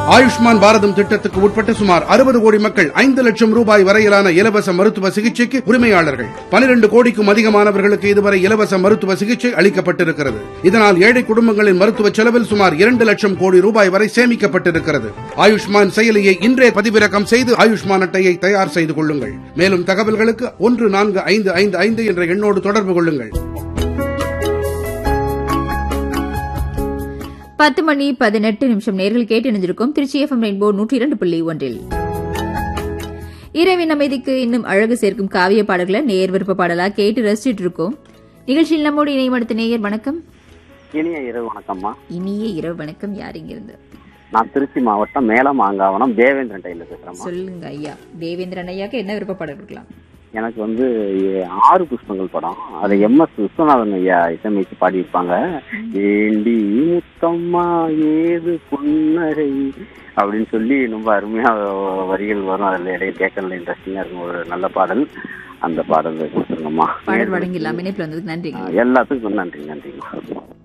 ஆயுஷ்மான் பாரதம் திட்டத்துக்கு உட்பட்ட சுமார் அறுபது கோடி மக்கள் ஐந்து லட்சம் ரூபாய் வரையிலான இலவச மருத்துவ சிகிச்சைக்கு உரிமையாளர்கள் பனிரெண்டு கோடிக்கும் அதிகமானவர்களுக்கு இதுவரை இலவச மருத்துவ சிகிச்சை அளிக்கப்பட்டிருக்கிறது இதனால் ஏழை குடும்பங்களின் மருத்துவ செலவில் சுமார் இரண்டு லட்சம் கோடி ரூபாய் வரை சேமிக்கப்பட்டிருக்கிறது ஆயுஷ்மான் செயலியை இன்றே பதிவிறக்கம் செய்து ஆயுஷ்மான் அட்டையை தயார் செய்து கொள்ளுங்கள் மேலும் தகவல்களுக்கு ஒன்று நான்கு ஐந்து ஐந்து ஐந்து என்ற எண்ணோடு தொடர்பு கொள்ளுங்கள் பத்து மணி பதினெட்டு நிமிஷம் நேர்கள் கேட்டு இணைஞ்சிருக்கும் திருச்சி எஃப்எம் ரெயின்போ நூற்றி இரண்டு புள்ளி ஒன்றில் இரவின் அமைதிக்கு இன்னும் அழகு சேர்க்கும் காவிய பாடல்களை நேர் விருப்ப பாடலா கேட்டு ரசிச்சிட்டு இருக்கோம் நிகழ்ச்சியில் நம்மோடு இணையம் அடுத்த நேயர் வணக்கம் இனிய இரவு வணக்கம்மா இனிய இரவு வணக்கம் யார் இங்கிருந்து நான் திருச்சி மாவட்டம் மேலமாங்காவனம் தேவேந்திரன் டைலர் பேசுறேம்மா சொல்லுங்க ஐயா தேவேந்திரன் ஐயாக்கு என்ன விருப்ப பாடல் இருக்கலாம் எனக்கு வந்து எ- ஆறு புஷ்பங்கள் படம் அதை எம் எஸ் விஸ்வநாதன் ஐயா இசையமைச்சு பாடியிருப்பாங்க ஏண்டி முத்தம்மா ஏது புன்னகை அப்படின்னு சொல்லி ரொம்ப அருமையா வரிகள் வரும் அதுல இடையே கேட்கறதுல இன்ட்ரெஸ்டிங்கா இருக்கும் ஒரு நல்ல பாடல் அந்த பாடல் கொடுத்துருங்கம்மா பாடல் வழங்கிடலாம் இணைப்பில் வந்ததுக்கு நன்றிங்க எல்லாத்துக்கும் நன்றி நன்றிம்மா